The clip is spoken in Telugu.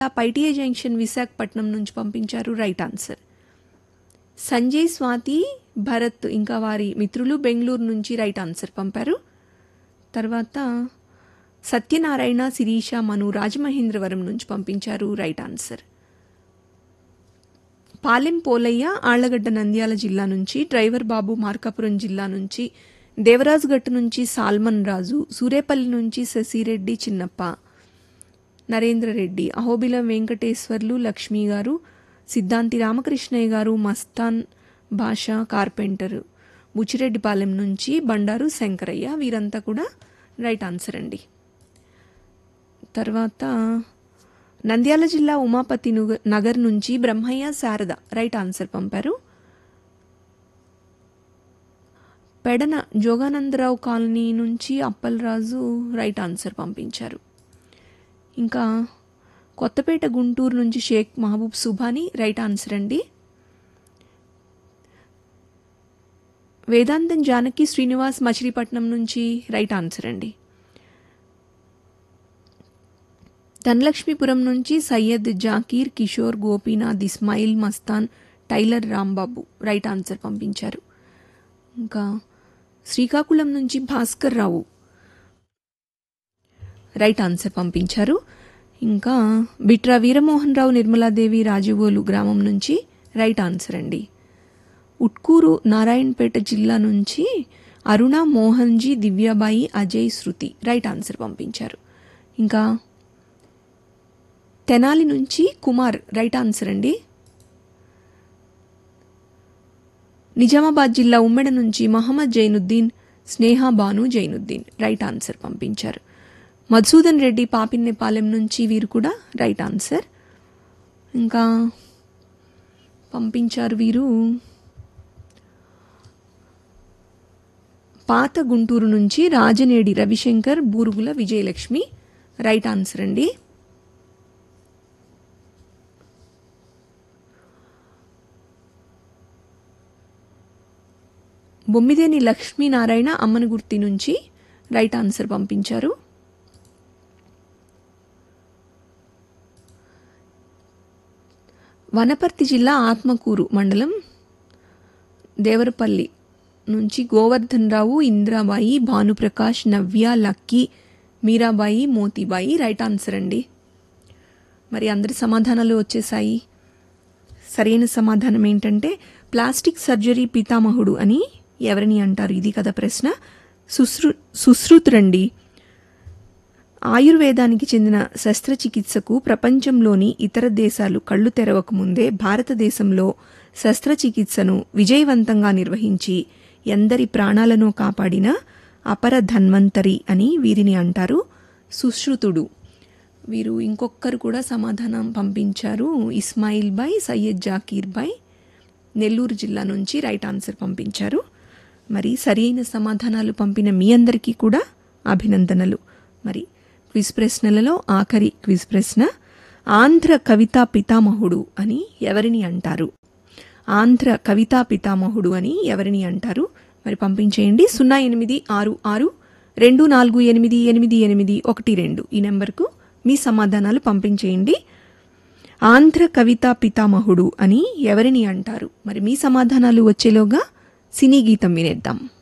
పైటిఏ జంక్షన్ విశాఖపట్నం నుంచి పంపించారు రైట్ ఆన్సర్ సంజయ్ స్వాతి భరత్ ఇంకా వారి మిత్రులు బెంగళూరు నుంచి రైట్ ఆన్సర్ పంపారు తర్వాత సత్యనారాయణ శిరీష మను రాజమహేంద్రవరం నుంచి పంపించారు రైట్ ఆన్సర్ పాలెం పోలయ్య ఆళ్లగడ్డ నంద్యాల జిల్లా నుంచి డ్రైవర్ బాబు మార్కాపురం జిల్లా నుంచి దేవరాజుగట్టు నుంచి సాల్మన్ రాజు సూరేపల్లి నుంచి శశిరెడ్డి చిన్నప్ప నరేంద్ర రెడ్డి అహోబిలం వెంకటేశ్వర్లు లక్ష్మి గారు సిద్ధాంతి రామకృష్ణయ్య గారు మస్తాన్ భాష కార్పెంటర్ బుచ్చిరెడ్డిపాలెం నుంచి బండారు శంకరయ్య వీరంతా కూడా రైట్ ఆన్సర్ అండి తర్వాత నంద్యాల జిల్లా ఉమాపతి నుగ- నగర్ నుంచి బ్రహ్మయ్య శారద రైట్ ఆన్సర్ పంపారు పెడన జోగానందరావు కాలనీ నుంచి అప్పలరాజు రైట్ ఆన్సర్ పంపించారు ఇంకా కొత్తపేట గుంటూరు నుంచి షేక్ మహబూబ్ సుభాని రైట్ ఆన్సర్ అండి వేదాంతం జానకి శ్రీనివాస్ మచిలీపట్నం నుంచి రైట్ ఆన్సర్ అండి ధనలక్ష్మీపురం నుంచి Syed Zakir Kishore Gopinath Ismail Mastan tailor Rambabu right answer పంపించారు ఇంకా శ్రీకాకుళం నుంచి భాస్కర్ రావు రైట్ ఆన్సర్ పంపించారు ఇంకా బిట్రా వీరమోహన్ రావు నిర్మలాదేవి రాజువోలు గ్రామం నుంచి రైట్ ఆన్సర్ అండి ఉట్కూరు నారాయణపేట జిల్లా నుంచి అరుణ మోహన్జీ దివ్యాబాయి అజయ్ శృతి రైట్ ఆన్సర్ పంపించారు ఇంకా తెనాలి నుంచి కుమార్ రైట్ ఆన్సర్ అండి నిజామాబాద్ జిల్లా ఉమ్మెడ నుంచి మహమ్మద్ జైనుద్దీన్ స్నేహ బాను జైనుద్దీన్ రైట్ ఆన్సర్ పంపించారు మధుసూదన్ రెడ్డి పాపిన్నెపాలెం నుంచి వీరు కూడా రైట్ ఆన్సర్ ఇంకా పంపించారు వీరు పాత గుంటూరు నుంచి రాజనేడి రవిశంకర్ బూరుగుల విజయలక్ష్మి రైట్ ఆన్సర్ అండి బొమ్మిదేని లక్ష్మీనారాయణ అమ్మనగుర్తి నుంచి రైట్ ఆన్సర్ పంపించారు వనపర్తి జిల్లా ఆత్మకూరు మండలం దేవరపల్లి నుంచి Govardhan Rao Indrabai Bhanuprakash Navya Lucky Meerabai Motibai right answer అండి మరి అందరి సమాధానాలు వచ్చేసాయి సరైన సమాధానం ఏంటంటే ప్లాస్టిక్ సర్జరీ పితామహుడు అని ఎవరిని అంటారు ఇది కదా ప్రశ్న సుశ్రు సుశ్రుతురండి ఆయుర్వేదానికి చెందిన శస్త్రచికిత్సకు ప్రపంచంలోని ఇతర దేశాలు కళ్ళు తెరవకముందే భారతదేశంలో శస్త్రచికిత్సను విజయవంతంగా నిర్వహించి ఎందరి ప్రాణాలను కాపాడిన అపర ధన్వంతరి అని వీరిని అంటారు సుశ్రుతుడు వీరు ఇంకొకరు కూడా సమాధానం పంపించారు ఇస్మాయిల్ బాయ్ సయ్యద్ జాకీర్ బాయ్ నెల్లూరు జిల్లా నుంచి రైట్ ఆన్సర్ పంపించారు మరి సరైన సమాధానాలు పంపిన మీ అందరికీ కూడా అభినందనలు మరి క్విజ్ ప్రశ్నలలో ఆఖరి క్విజ్ ప్రశ్న ఆంధ్ర కవితా పితామహుడు అని ఎవరిని అంటారు ఆంధ్ర కవితా పితామహుడు అని ఎవరిని అంటారు మరి పంపించేయండి సున్నా ఎనిమిది ఆరు ఆరు రెండు నాలుగు ఎనిమిది ఎనిమిది ఎనిమిది ఒకటి రెండు ఈ నెంబర్కు మీ సమాధానాలు పంపించేయండి ఆంధ్ర కవితా పితామహుడు అని ఎవరిని అంటారు మరి మీ సమాధానాలు వచ్చేలోగా సినీ గీతం వినేద్దాం